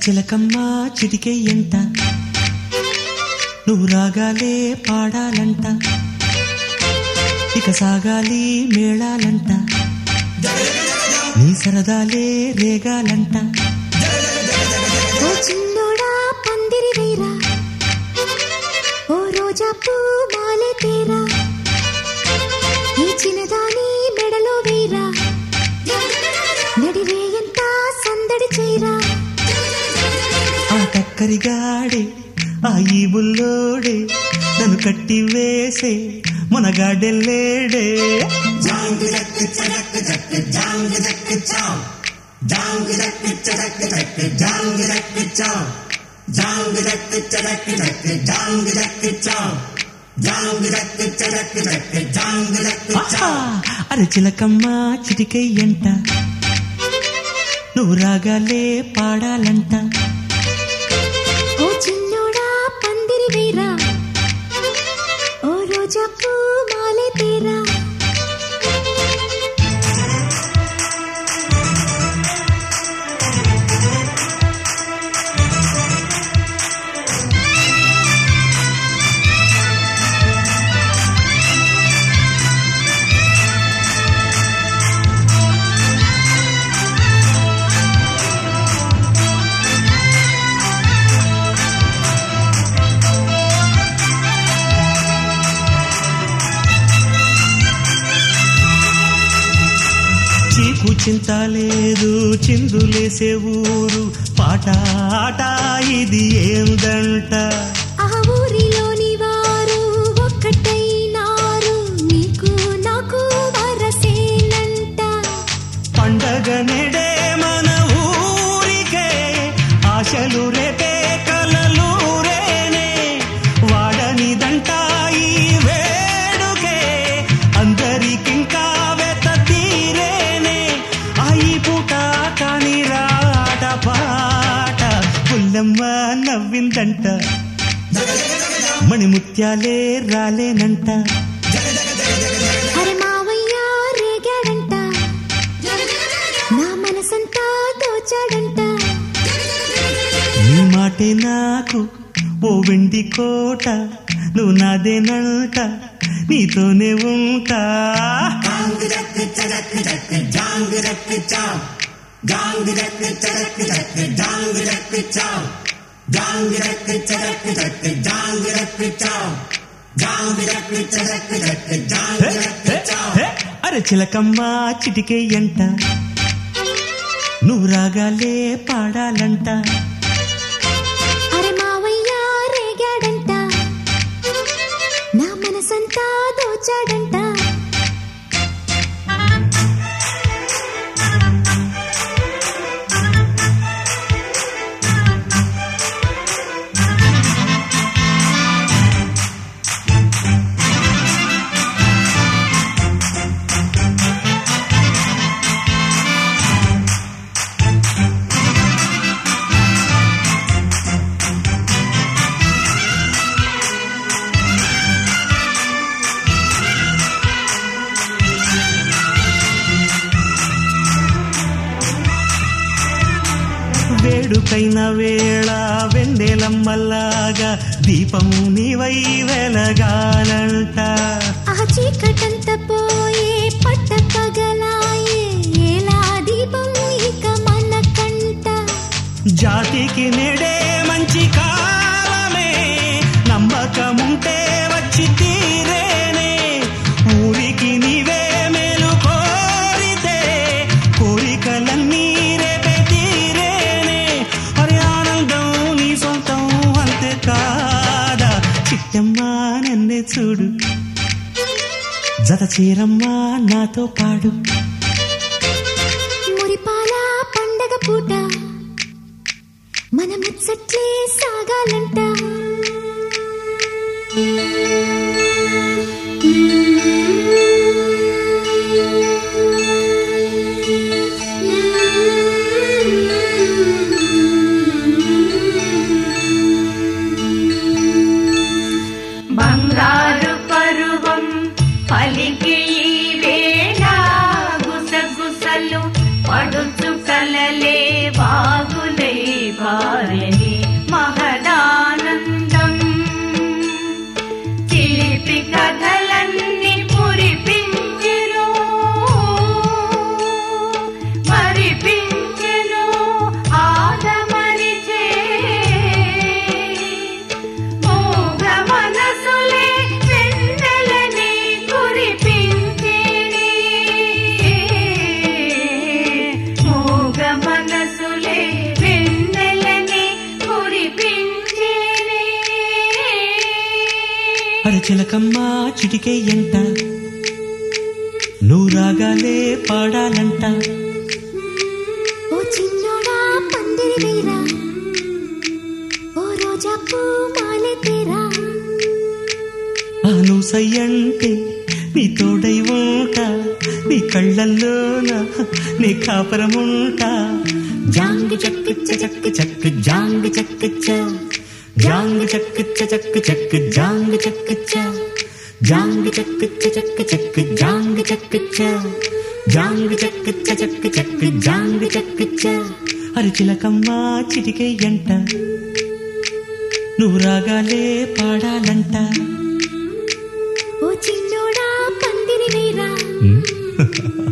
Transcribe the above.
అరిచిలకమ్మ చిటికెయ్యంట నువ్వు రాగాలే పాడాలంట ఇక సాగాలి మేళాలంట నీ సరదాలే రేగాలంట ఓ చిన్నోడా పందిరి వేరా ఓ రోజా పూ మాలే తేరా ఈ చిన్నదాని మెడలో వేరా నడిరేయంత సందడి చేరా ఆ కక్కరిగాడే ఆ ఈ బుల్లోడే నన్ను కట్టి వేసే మునగాడెల్లేడే ఆహా! అరే చిలకమ్మ చిటికెయ్యంట నువ్వు రాగాలే పాడాలంట ఓ చిన్నోడా పందిరి వేరా ఓ రోజా పూ మాలే తేరా చీకు చింత లేదు చిందులేసే ఊరు పాట ఆట ఇది ఏందంట ఆ ఊరిలోని వారు ఒక్కటైనారు నీకు నాకు వరసేనంట పండగ నెడే మన ఊరికే ఆశలు రేపే కలలు రేనే వాడనిదంట ఈ వేడుకే అందరికింకా వెత తీరేనే అయి పూట కాని రాట పాట పుల్లమ్మ నవ్విందంట మణిముత్యాలే రాలేనంట అరే మావయ్య రేగాడంట నా మనసంతా దోచాడంట నీ మాటే నాకు ఓ వెండి కోట నువ్వు నాదేనంట నీతోనే ఉంటా హే, హే, హే, అరే చిలకమ్మ చిటికేయంట నువ్వు రాగాలే పాడాలంట అరే మావయ్య రేగాడంట నా మనసంతా దోచాడంట వేడుకైన వేళ వెన్నెలమ్మల్లాగా దీపం నీవై వెలగాలంట ఆ చీకటంత పోయే పట్ట పగలాయే ఎలా దీపం ఇక మన కంట జాతికి నెడే మంచి కాలమే నమ్మకముంటే వచ్చి తీరేనే ఊరికి నీవే మేలు కోరితే కోరికలన్నీ రేపే తీరేనే అరే ఆనందం నీ సొంతం అంతే కాదా చిట్టమ్మా నన్నే చూడు జత చీరమ్మా నాతో పాడు మురిపాల పండగ పూట మన ముచ్చట్లే సాగాలంట బంగారు పరువం పలికి ఈ వేళ గుసగుసలు పడుచు కలలే బాగులై బాల కథలన్నీ పురిపించెను మరిపించెను ఆదమరిచే మోగ మనసులే వెన్నెలని కురిపించేనే మోగ మనసులే వెన్నెలని కురిపించేనే అరే చిలకమ్మ చిటికే ఎంట నువ్వు రాగాలే పాడాలంట ఓ చిన్నోడా పందిరి వీరా ఓ రోజా పూ మాలె తేరా ఆ నువ్వు సయ్యంటే నీ తోడై ఉంటా నీ కళ్ళల్లోన నీ కాపరముంటా జాంగు చక్కు చక్కు చక్కు జాంగు చక్కు చ జాంగు చక్కు చక్కు చక్కు జాంగు చక్కు చ జాంగు చక్కు చక్కు చక్కు జాంగు చక్కు చ జాంగు చక్కు చక్కు చక్కు జాంగు చక్కు చ అరి చిలకమ్మ చిటికే ఎంట నువ్వు రాగాలే పాడాలంట ఓ చిన్నోడా పందిరి వీరా Hmm?